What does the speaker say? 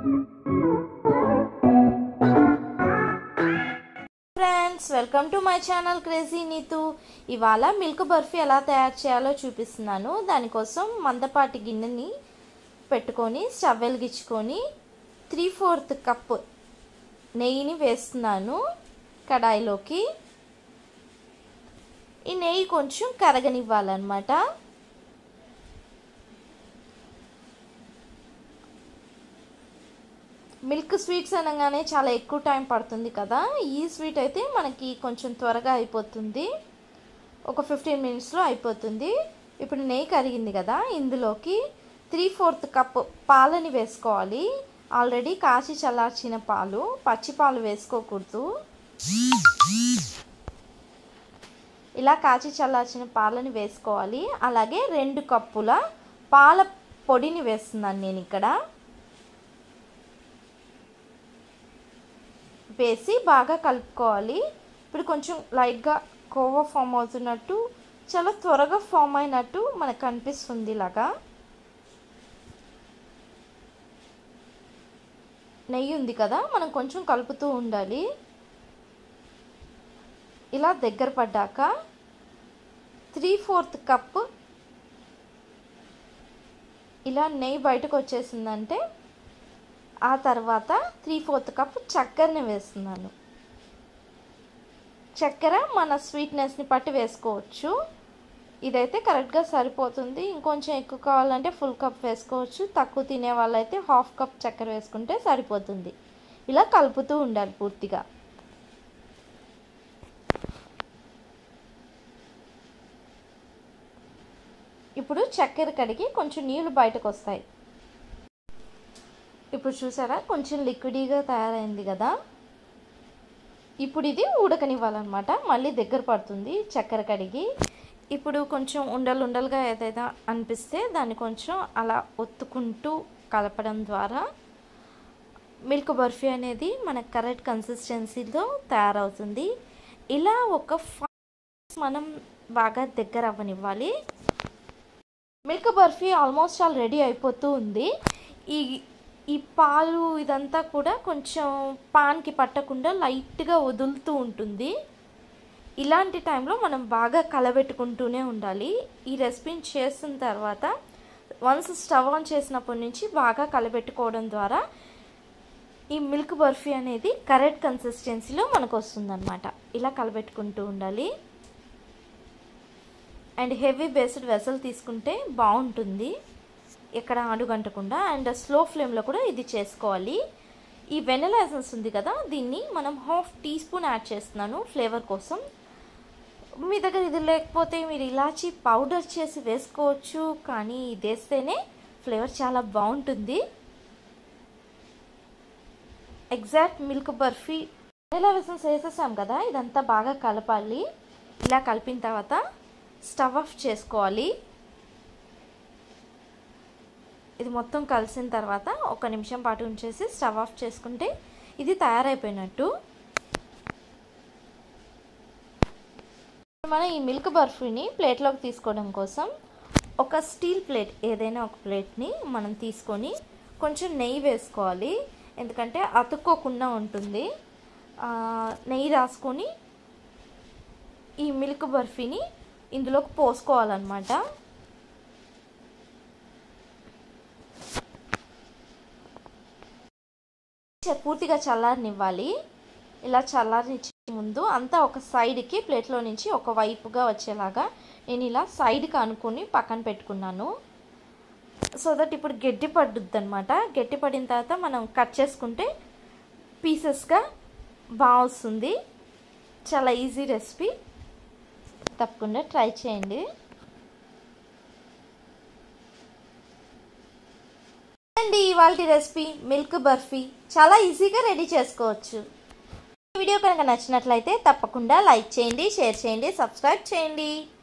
friends welcome to my channel crazy Neetu ఇవాళ milk barfi ఎలా తయారు చేయాలో చూపిస్తున్నాను దానికోసం మందపాటి గిన్నెని పెట్టుకొని స్టవ్ వెలిగించుకొని త్రీ ఫోర్త్ కప్ నెయ్యిని వేస్తున్నాను కడాయిలోకి ఈ నెయ్యి కొంచెం కరగనివ్వాలన్నమాట మిల్క్ స్వీట్స్ అనగానే చాలా ఎక్కువ టైం పడుతుంది కదా ఈ స్వీట్ అయితే మనకి కొంచెం త్వరగా అయిపోతుంది ఒక ఫిఫ్టీన్ మినిట్స్లో అయిపోతుంది ఇప్పుడు నెయ్యి కరిగింది కదా ఇందులోకి త్రీ ఫోర్త్ కప్ పాలని వేసుకోవాలి ఆల్రెడీ కాచి చల్లార్చిన పాలు పచ్చి పాలు వేసుకోకూడదు ఇలా కాచి చల్లార్చిన పాలని వేసుకోవాలి అలాగే రెండు కప్పుల పాల పొడిని వేస్తున్నాను నేను ఇక్కడ వేసి బాగా కలుపుకోవాలి ఇప్పుడు కొంచెం లైట్గా కోవా ఫామ్ అవుతున్నట్టు చాలా త్వరగా ఫామ్ అయినట్టు మనకు కనిపిస్తుంది ఇలాగా నెయ్యి ఉంది కదా మనం కొంచెం కలుపుతూ ఉండాలి ఇలా దగ్గర పడ్డాక త్రీ ఫోర్త్ కప్ ఇలా నెయ్యి బయటకు వచ్చేసిందంటే ఆ తర్వాత త్రీ ఫోర్త్ కప్ చక్కెరని వేస్తున్నాను చక్కెర మన స్వీట్నెస్ని పట్టి వేసుకోవచ్చు ఇదైతే కరెక్ట్గా సరిపోతుంది ఇంకొంచెం ఎక్కువ కావాలంటే ఫుల్ కప్ వేసుకోవచ్చు తక్కువ తినే వాళ్ళైతే హాఫ్ కప్ చక్కెర వేసుకుంటే సరిపోతుంది ఇలా కలుపుతూ ఉండాలి పూర్తిగా ఇప్పుడు చక్కెర కడిగి కొంచెం నీళ్ళు బయటకు వస్తాయి ఇప్పుడు చూసారా కొంచెం లిక్విడీగా తయారైంది కదా ఇప్పుడు ఇది ఉడకనివ్వాలన్నమాట మళ్ళీ దగ్గర పడుతుంది చక్కెర కడిగి ఇప్పుడు కొంచెం ఉండలు ఉండలుగా ఏదైనా అనిపిస్తే దాన్ని కొంచెం అలా ఒత్తుకుంటూ కలపడం ద్వారా మిల్క్ బర్ఫీ అనేది మనకు కరెక్ట్ కన్సిస్టెన్సీలో తయారవుతుంది ఇలా ఒక మనం బాగా దగ్గర అవ్వనివ్వాలి milk barfi almost all ready అయిపోతూ ఉంది ఈ ఈ పాలు ఇదంతా కూడా కొంచెం పాన్కి పట్టకుండా లైట్గా వదులుతూ ఉంటుంది ఇలాంటి టైంలో మనం బాగా కలబెట్టుకుంటూనే ఉండాలి ఈ రెసిపీని చేసిన తర్వాత వన్స్ స్టవ్ ఆన్ చేసినప్పటి నుంచి బాగా కలబెట్టుకోవడం ద్వారా ఈ మిల్క్ బర్ఫీ అనేది కరెక్ట్ కన్సిస్టెన్సీలో మనకు వస్తుందన్నమాట ఇలా కలబెట్టుకుంటూ ఉండాలి అండ్ హెవీ బేస్డ్ వెసల్ తీసుకుంటే బాగుంటుంది ఎక్కడ అడుగంటకుండా అండ్ స్లో ఫ్లేమ్లో కూడా ఇది చేసుకోవాలి ఈ వెనెలా ఎసెన్స్ ఉంది కదా దీన్ని మనం హాఫ్ టీ స్పూన్ యాడ్ చేస్తున్నాను ఫ్లేవర్ కోసం మీ దగ్గర ఇది లేకపోతే మీరు ఇలాచి పౌడర్ చేసి వేసుకోవచ్చు కానీ ఇది వేస్తేనే ఫ్లేవర్ చాలా బాగుంటుంది exact milk barfi vanilla essence వేసేసాం కదా ఇదంతా బాగా కలపాలి ఇలా కలిపిన తర్వాత స్టవ్ ఆఫ్ చేసుకోవాలి ఇది మొత్తం కలిసిన తర్వాత ఒక నిమిషం పాటు ఉంచేసి స్టవ్ ఆఫ్ చేసుకుంటే ఇది తయారైపోయినట్టు మనం ఈ మిల్క్ బర్ఫీని ప్లేట్లోకి తీసుకోవడం కోసం ఒక స్టీల్ ప్లేట్ ఏదైనా ఒక ప్లేట్ని మనం తీసుకొని కొంచెం నెయ్యి వేసుకోవాలి ఎందుకంటే అతుక్కోకుండా ఉంటుంది నెయ్యి రాసుకొని ఈ మిల్క్ బర్ఫీని ఇందులోకి పోసుకోవాలన్నమాట పూర్తిగా చల్లారనివ్వాలి ఇలా చల్లారనిచ్చే ముందు అంతా ఒక సైడ్కి ప్లేట్లో నుంచి ఒక వైపుగా వచ్చేలాగా నేను ఇలా సైడ్కి అనుకుని పక్కన పెట్టుకున్నాను సో దట్ ఇప్పుడు గట్టి పడుద్ది అనమాట గట్టి పడిన తర్వాత మనం కట్ చేసుకుంటే పీసెస్గా బాగా వస్తుంది చాలా ఈజీ రెసిపీ తప్పకుండా ట్రై చేయండి అండి ఇవాళ రెసిపీ మిల్క్ బర్ఫీ చాలా ఈజీగా రెడీ చేసుకోవచ్చు ఈ వీడియో కనుక నచ్చినట్లయితే తప్పకుండా లైక్ చేయండి షేర్ చేయండి సబ్స్క్రైబ్ చేయండి